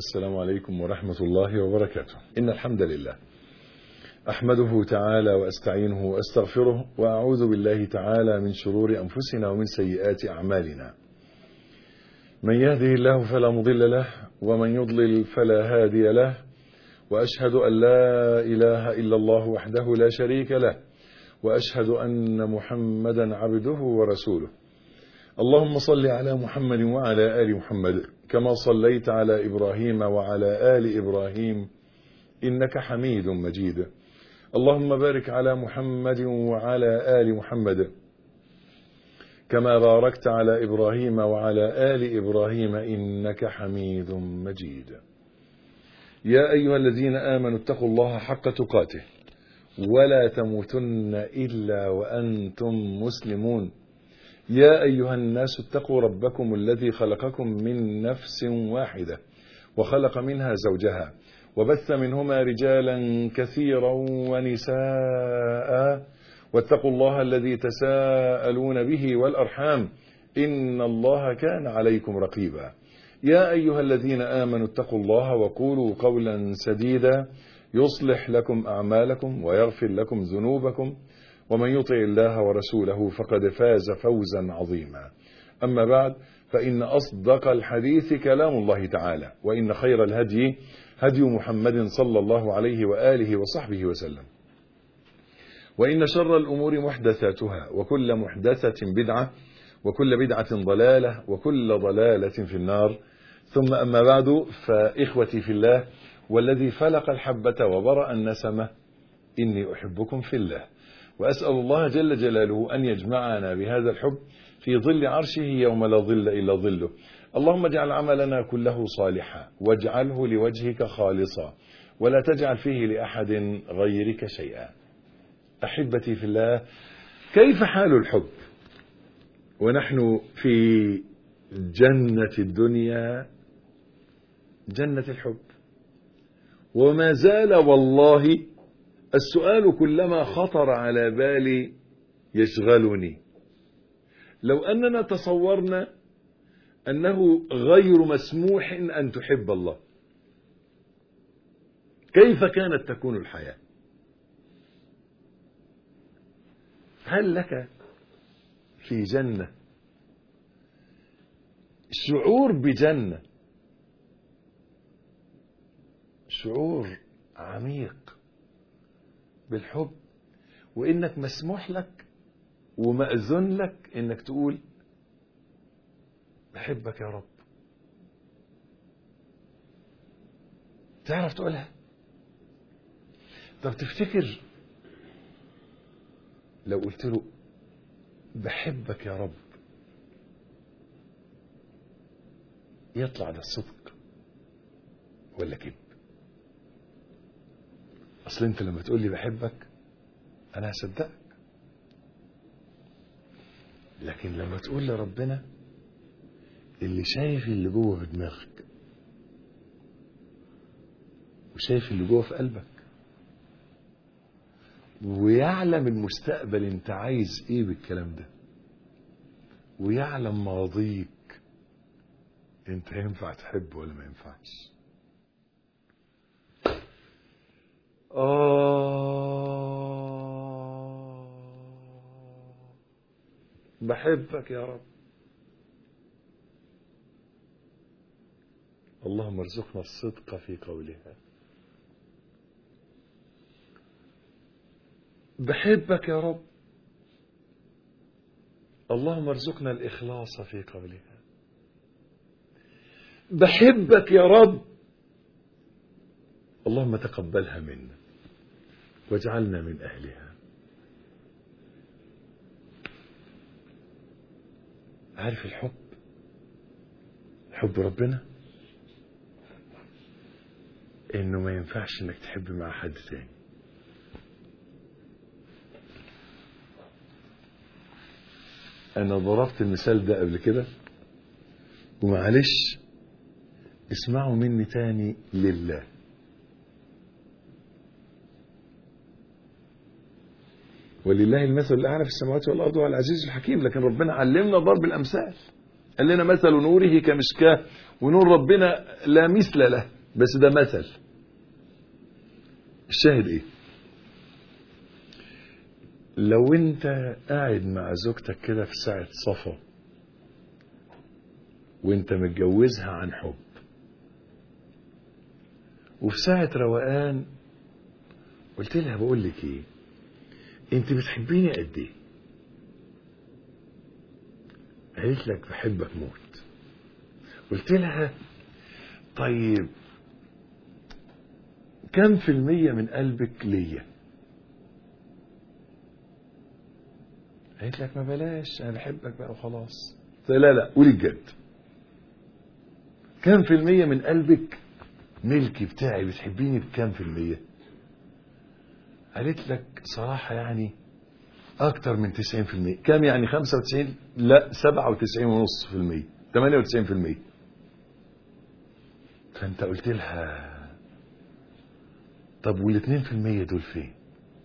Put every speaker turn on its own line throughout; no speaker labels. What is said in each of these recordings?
السلام عليكم ورحمة الله وبركاته إن الحمد لله أحمده تعالى وأستعينه وأستغفره وأعوذ بالله تعالى من شرور أنفسنا ومن سيئات أعمالنا من يهده الله فلا مضل له ومن يضلل فلا هادي له وأشهد أن لا إله إلا الله وحده لا شريك له وأشهد أن محمدا عبده ورسوله اللهم صل على محمد وعلى آل محمد كما صليت على إبراهيم وعلى آل إبراهيم إنك حميد مجيد اللهم بارك على محمد وعلى آل محمد كما باركت على إبراهيم وعلى آل إبراهيم إنك حميد مجيد يا أيها الذين آمنوا اتقوا الله حق تقاته ولا تموتن إلا وأنتم مسلمون يا أيها الناس اتقوا ربكم الذي خلقكم من نفس واحدة وخلق منها زوجها وبث منهما رجالا كثيرا ونساء واتقوا الله الذي تساءلون به والأرحام إن الله كان عليكم رقيبا يا أيها الذين آمنوا اتقوا الله وقولوا قولا سديدا يصلح لكم أعمالكم ويغفر لكم ذنوبكم ومن يطع الله ورسوله فقد فاز فوزا عظيما أما بعد فإن أصدق الحديث كلام الله تعالى وإن خير الهدي هدي محمد صلى الله عليه وآله وصحبه وسلم وإن شر الأمور محدثاتها وكل محدثة بدعة وكل بدعة ضلالة وكل ضلالة في النار ثم أما بعد فإخوتي في الله والذي فلق الحبة وبرأ النسمة إني أحبكم في الله وأسأل الله جل جلاله أن يجمعنا بهذا الحب في ظل عرشه يوم لا ظل إلا ظله اللهم اجعل عملنا كله صالحا واجعله لوجهك خالصا ولا تجعل فيه لأحد غيرك شيئا أحبتي في الله كيف حال الحب ونحن في جنة الدنيا جنة الحب وما زال والله السؤال كلما خطر على بالي يشغلني لو أننا تصورنا أنه غير مسموح أن تحب الله كيف كانت تكون الحياة هل لك في جنة شعور بجنة شعور عميق بالحب وانك مسموح لك ومأذن لك انك تقول بحبك يا رب تعرف تقولها طب تفتكر لو قلت له بحبك يا رب يطلع ده الصدق ولا كذب اصل انت لما تقول لي بحبك انا هصدقك لكن لما تقول لربنا اللي شايف اللي جوه في دماغك وشايف اللي جوه في قلبك ويعلم المستقبل انت عايز ايه بالكلام ده ويعلم ماضيك انت ينفع تحب ولا ما ينفعش آه بحبك يا رب اللهم ارزقنا الصدق في قولها بحبك يا رب اللهم ارزقنا الإخلاص في قولها بحبك يا رب اللهم تقبلها منا واجعلنا من أهلها عارف الحب حب ربنا انه ما ينفعش انك تحب مع حد تاني انا ضربت المثال ده قبل كده ومعلش اسمعوا مني تاني لله ولله المثل الاعلى في السماوات والارض وهو العزيز الحكيم لكن ربنا علمنا ضرب الامثال قال لنا مثل نوره كمشكاه ونور ربنا لا مثل له بس ده مثل الشاهد ايه لو انت قاعد مع زوجتك كده في ساعة صفا وانت متجوزها عن حب وفي ساعة روقان قلت لها بقول لك ايه انت بتحبيني قد ايه قالت لك بحبك موت قلت لها طيب كم في المية من قلبك ليا قالت لك ما بلاش انا بحبك بقى وخلاص قلت لها لا لا قولي الجد كم في المية من قلبك ملكي بتاعي بتحبيني بكم في المية قالت لك صراحة يعني أكتر من 90% كم يعني 95 لا 97.5% 98% فأنت قلت لها طب وال 2% دول فين؟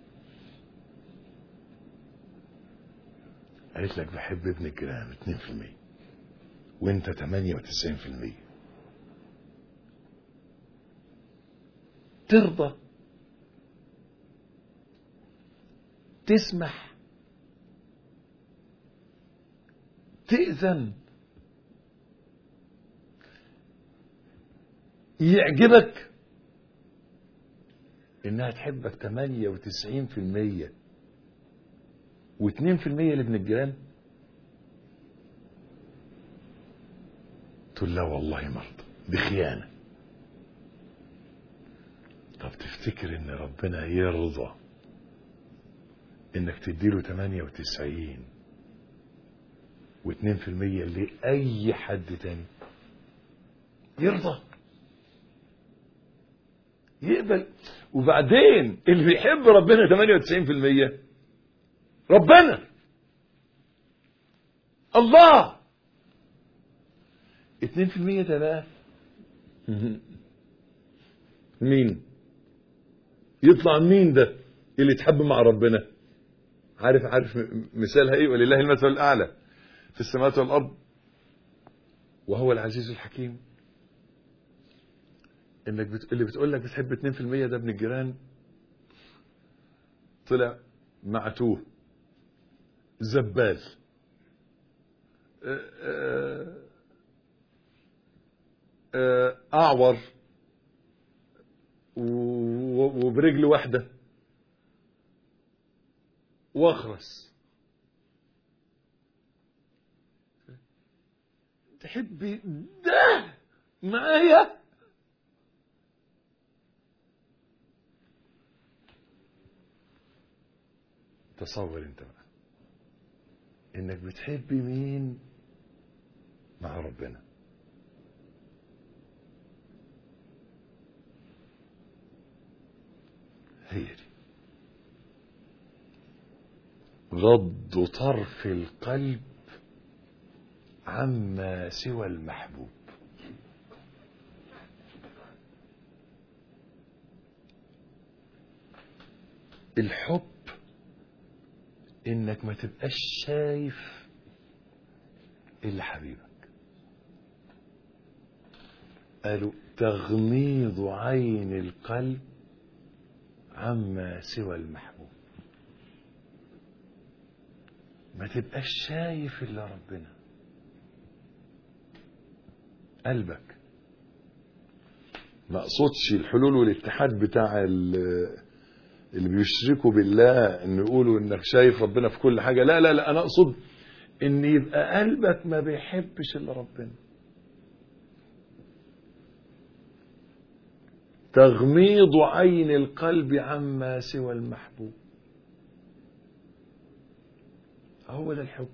قالت لك بحب ابن الجيران 2% وانت 98% ترضى تسمح تأذن يعجبك انها تحبك 98% و2% لابن الجيران تقول لا والله مرضى دي خيانة طب تفتكر ان ربنا يرضى انك تديله 98 و2% لأي حد تاني يرضى يقبل وبعدين اللي بيحب ربنا 98% ربنا الله 2% ده بقى مين يطلع مين ده اللي يتحب مع ربنا عارف عارف مثالها ايه ولله المثل الاعلى في السماوات والارض وهو العزيز الحكيم انك بت... اللي بتقول لك بتحب 2% ده ابن الجيران طلع معتوه زبال اعور وبرجل واحده واخرس تحبي ده معايا تصور انت بقى انك بتحبي مين مع ربنا هي دي غض طرف القلب عما سوى المحبوب الحب انك ما تبقاش شايف الا حبيبك قالوا تغميض عين القلب عما سوى المحبوب ما تبقاش شايف الا ربنا قلبك ما اقصدش الحلول والاتحاد بتاع اللي بيشركوا بالله ان يقولوا انك شايف ربنا في كل حاجه لا لا لا انا اقصد ان يبقى قلبك ما بيحبش الا ربنا تغميض عين القلب عما سوى المحبوب هو ده الحب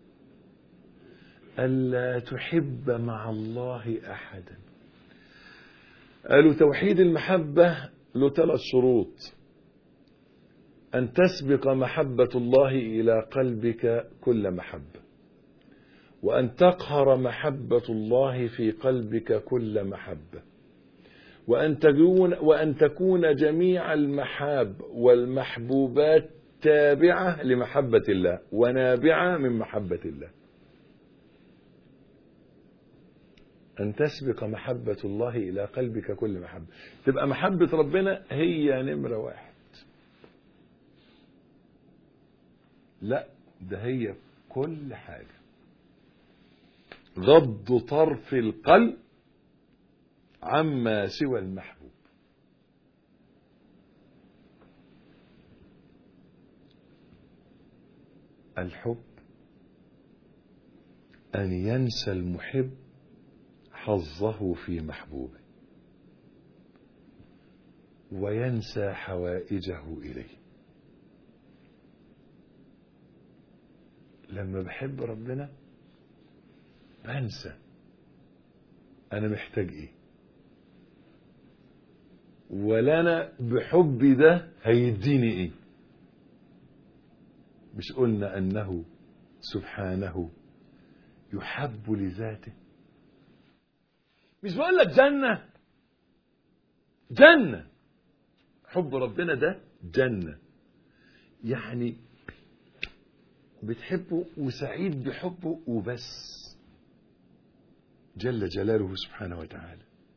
ألا تحب مع الله أحدا قالوا توحيد المحبة له ثلاث شروط أن تسبق محبة الله إلى قلبك كل محبة وأن تقهر محبة الله في قلبك كل محبة وأن تكون, وأن تكون جميع المحاب والمحبوبات تابعة لمحبة الله ونابعة من محبة الله أن تسبق محبة الله إلى قلبك كل محبة تبقى محبة ربنا هي نمرة واحد لا ده هي كل حاجة غض طرف القلب عما سوى المحبوب الحب أن ينسى المحب حظه في محبوبه وينسى حوائجه إليه لما بحب ربنا بنسى أنا محتاج إيه ولا أنا بحبي ده هيديني إيه مش قلنا أنه سبحانه يحب لذاته مش بقول لك جنة جنة حب ربنا ده جنة يعني بتحبه وسعيد بحبه وبس جل جلاله سبحانه وتعالى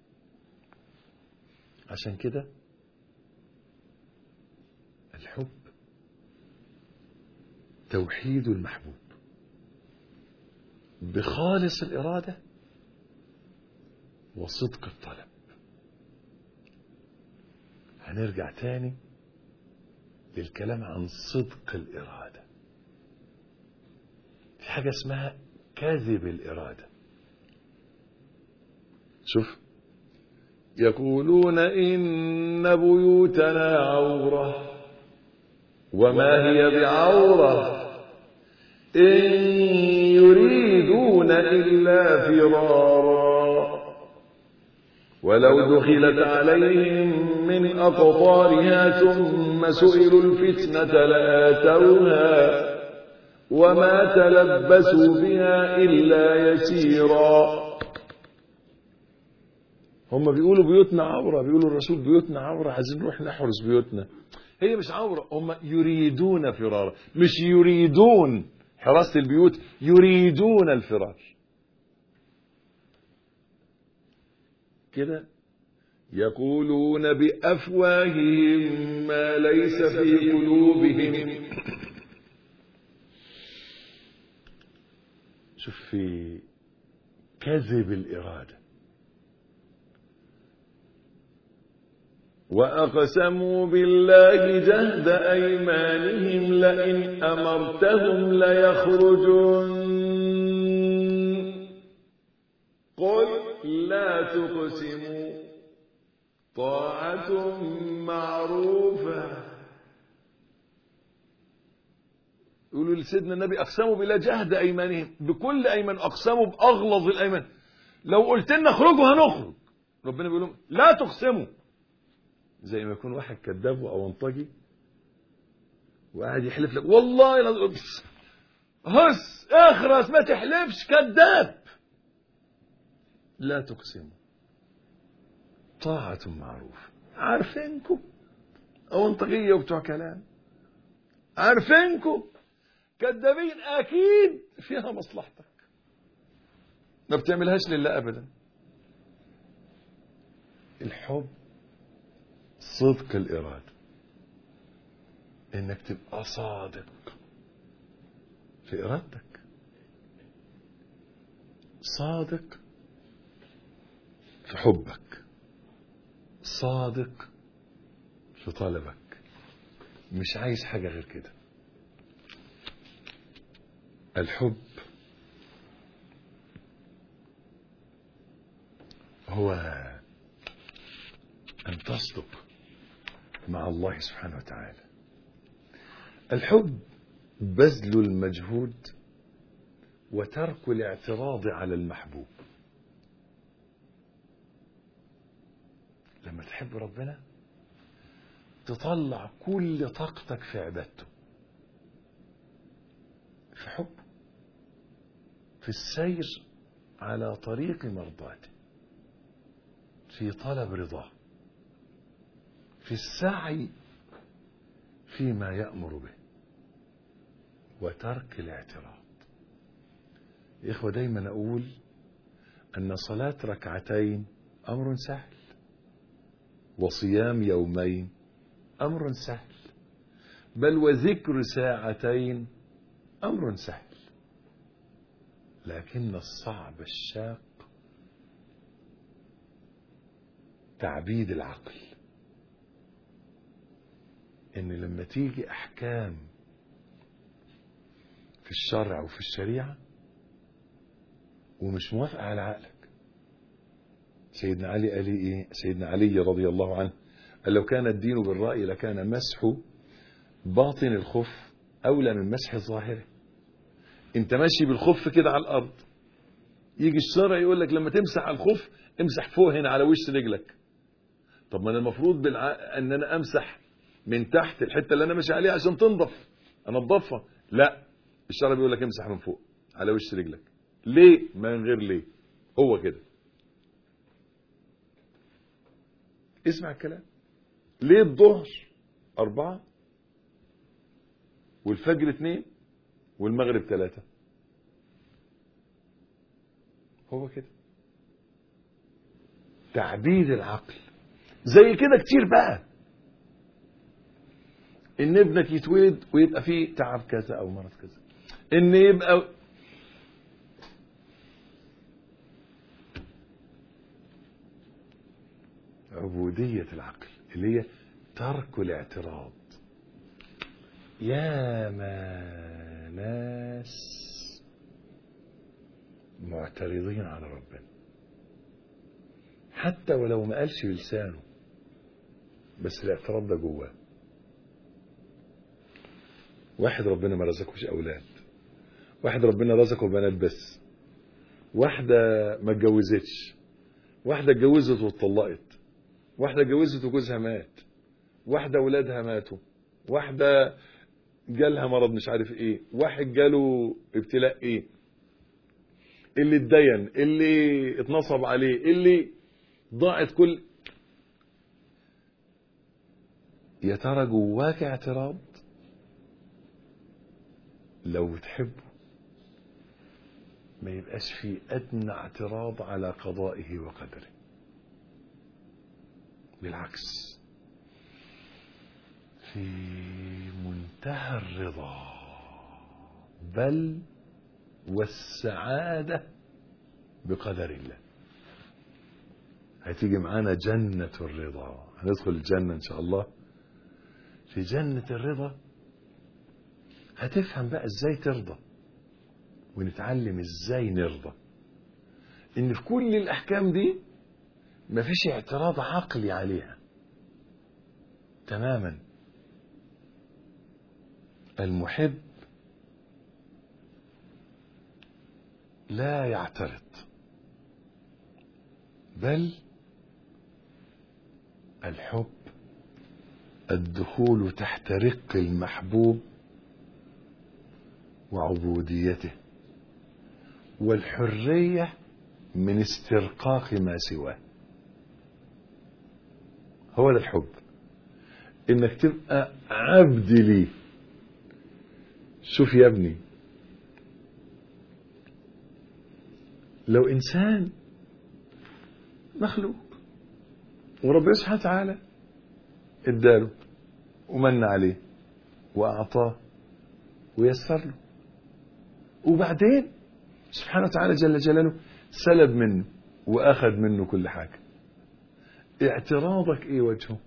عشان كده الحب توحيد المحبوب بخالص الإرادة وصدق الطلب هنرجع تاني للكلام عن صدق الإرادة في حاجة اسمها كذب الإرادة شوف يقولون إن بيوتنا عورة وما هي بعورة إن يريدون إلا فرارا ولو دخلت عليهم من أقطارها ثم سئلوا الفتنة لآتوها وما تلبسوا بها إلا يسيرا هم بيقولوا بيوتنا عورة بيقولوا الرسول بيوتنا عورة عايزين نروح نحرس بيوتنا هي مش عورة هم يريدون فرارا مش يريدون حراسة البيوت يريدون الفرار كده يقولون بأفواههم ما ليس في قلوبهم شوف في كذب الإرادة وأقسموا بالله جهد أيمانهم لئن أمرتهم ليخرجون قل لا تقسموا طاعة معروفة يقولوا لسيدنا النبي أقسموا بالله جهد أيمانهم بكل أيمان أقسموا بأغلظ الأيمان لو قلت لنا اخرجوا هنخرج ربنا بيقول لهم لا تقسموا زي ما يكون واحد كذاب او انطجي وقاعد يحلف لك والله لا هس اخرس ما تحلفش كذاب لا تقسموا طاعة معروف عارفينكم او انطجية وبتوع كلام عارفينكم كذابين اكيد فيها مصلحتك ما بتعملهاش لله ابدا الحب صدق الإرادة إنك تبقى صادق في إرادتك صادق في حبك صادق في طلبك مش عايز حاجة غير كده الحب هو أن تصدق مع الله سبحانه وتعالى الحب بذل المجهود وترك الاعتراض على المحبوب لما تحب ربنا تطلع كل طاقتك في عبادته في حبه في السير على طريق مرضاته في طلب رضاه في السعي فيما يأمر به وترك الاعتراض يا إخوة دايما أقول أن صلاة ركعتين أمر سهل وصيام يومين أمر سهل بل وذكر ساعتين أمر سهل لكن الصعب الشاق تعبيد العقل ان لما تيجي احكام في الشرع وفي الشريعه ومش موافقه على عقلك سيدنا علي قال ايه سيدنا علي رضي الله عنه قال لو كان الدين بالراي لكان مسح باطن الخف اولى من مسح ظاهره انت ماشي بالخف كده على الارض يجي الشرع يقول لك لما تمسح على الخف امسح فوق هنا على وش رجلك طب ما انا المفروض بالع... ان انا امسح من تحت الحته اللي انا ماشي عليها عشان تنضف انضفها لا الشرع بيقول لك امسح من فوق على وش رجلك ليه ما من غير ليه هو كده اسمع الكلام ليه الظهر أربعة والفجر اثنين والمغرب ثلاثة هو كده تعبيد العقل زي كده كتير بقى ان ابنك يتولد ويبقى فيه تعب كذا او مرض كذا ان يبقى عبودية العقل اللي هي ترك الاعتراض يا ما ناس معترضين على ربنا حتى ولو ما قالش بلسانه بس الاعتراض ده جواه واحد ربنا ما رزقوش اولاد واحد ربنا رزقه بنات بس واحدة ما اتجوزتش واحدة اتجوزت واتطلقت واحدة اتجوزت وجوزها مات واحدة ولادها ماتوا واحدة جالها مرض مش عارف ايه واحد جاله ابتلاء ايه اللي اتدين اللي اتنصب عليه اللي ضاعت كل يا ترى جواك اعتراض لو بتحبه ما يبقاش في ادنى اعتراض على قضائه وقدره بالعكس في منتهى الرضا بل والسعادة بقدر الله هتيجي معانا جنة الرضا هندخل الجنة إن شاء الله في جنة الرضا هتفهم بقى ازاي ترضى ونتعلم ازاي نرضى ان في كل الاحكام دي مفيش اعتراض عقلي عليها تماما المحب لا يعترض بل الحب الدخول تحت رق المحبوب وعبوديته والحريه من استرقاق ما سواه هو ده الحب انك تبقى عبد لي شوف يا ابني لو انسان مخلوق وربنا سبحانه وتعالى اداله ومن عليه واعطاه ويسر له وبعدين سبحانه وتعالى جل جلاله سلب منه واخذ منه كل حاجه اعتراضك ايه وجهه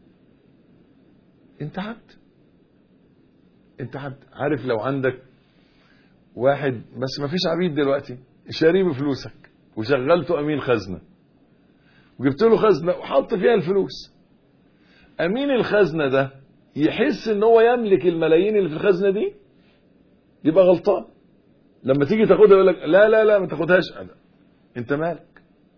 انت عبد انت عبد عارف لو عندك واحد بس ما فيش عبيد دلوقتي شاريه بفلوسك وشغلته امين خزنه وجبت له خزنه وحط فيها الفلوس امين الخزنه ده يحس ان هو يملك الملايين اللي في الخزنه دي يبقى غلطان لما تيجي تاخدها يقول لك لا لا لا ما تاخدهاش انا انت مالك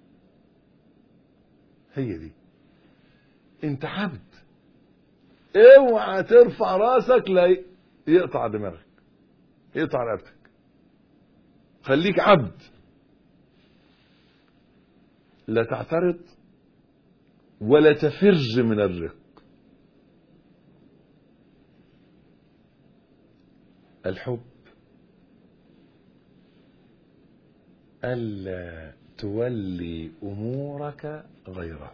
هي دي انت عبد اوعى ترفع راسك لا يقطع دماغك يقطع رقبتك خليك عبد لا تعترض ولا تفر من الرق الحب ألا تولي أمورك غيره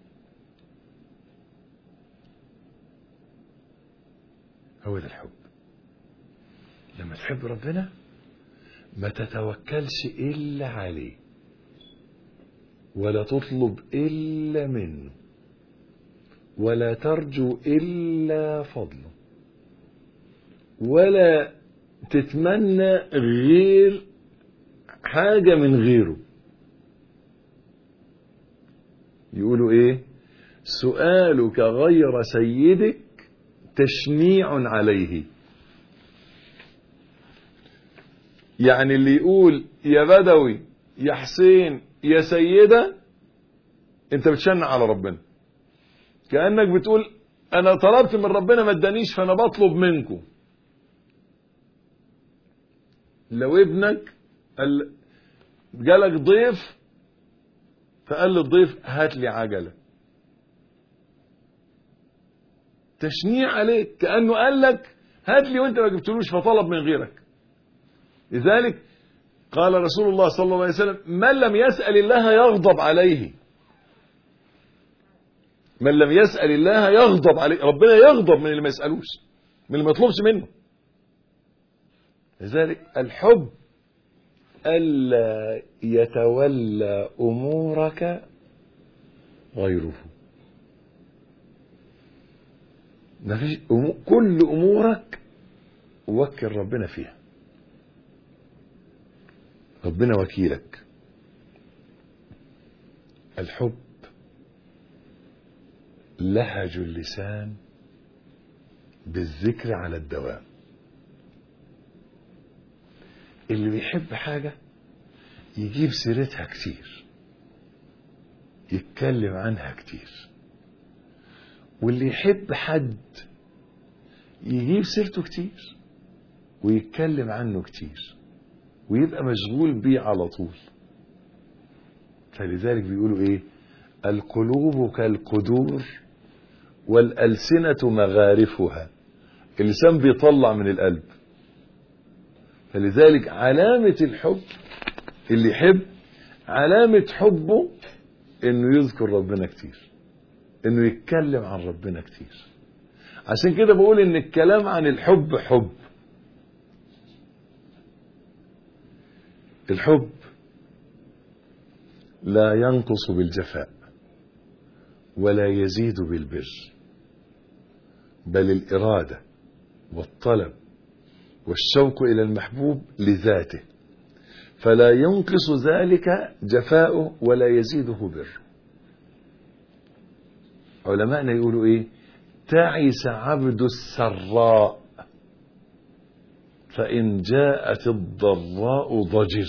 هو ده الحب لما تحب ربنا ما تتوكلش إلا عليه ولا تطلب إلا منه ولا ترجو إلا فضله ولا تتمنى غير حاجة من غيره يقولوا ايه سؤالك غير سيدك تشنيع عليه يعني اللي يقول يا بدوي يا حسين يا سيدة انت بتشنع على ربنا كأنك بتقول انا طلبت من ربنا ما ادانيش فانا بطلب منكم لو ابنك قال جالك ضيف فقال للضيف هات لي عجلة تشنيع عليك كأنه قال لك هات لي وانت ما جبتلوش فطلب من غيرك لذلك قال رسول الله صلى الله عليه وسلم من لم يسأل الله يغضب عليه من لم يسأل الله يغضب عليه ربنا يغضب من اللي ما يسألوش من اللي ما يطلبش منه لذلك الحب ألا يتولى أمورك غيره ما فيش أمور كل أمورك وكل ربنا فيها ربنا وكيلك الحب لهج اللسان بالذكر على الدوام اللي بيحب حاجة يجيب سيرتها كتير يتكلم عنها كتير واللي يحب حد يجيب سيرته كتير ويتكلم عنه كتير ويبقى مشغول بيه على طول فلذلك بيقولوا ايه القلوب كالقدور والألسنة مغارفها اللسان بيطلع من القلب فلذلك علامة الحب اللي يحب علامة حبه انه يذكر ربنا كتير انه يتكلم عن ربنا كتير عشان كده بقول ان الكلام عن الحب حب الحب لا ينقص بالجفاء ولا يزيد بالبر بل الإرادة والطلب والشوق إلى المحبوب لذاته فلا ينقص ذلك جفاؤه ولا يزيده بر علماءنا يقولوا ايه تعس عبد السراء فإن جاءت الضراء ضجر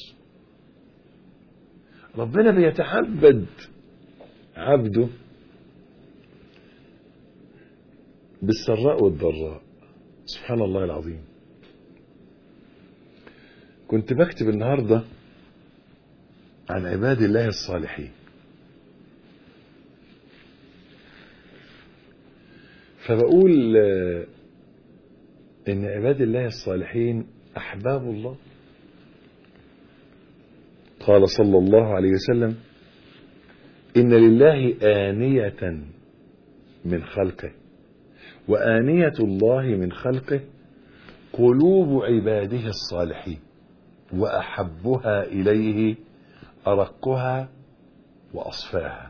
ربنا بيتعبد عبده بالسراء والضراء سبحان الله العظيم كنت بكتب النهارده عن عباد الله الصالحين فبقول ان عباد الله الصالحين احباب الله قال صلى الله عليه وسلم ان لله انيه من خلقه وانيه الله من خلقه قلوب عباده الصالحين واحبها اليه ارقها واصفاها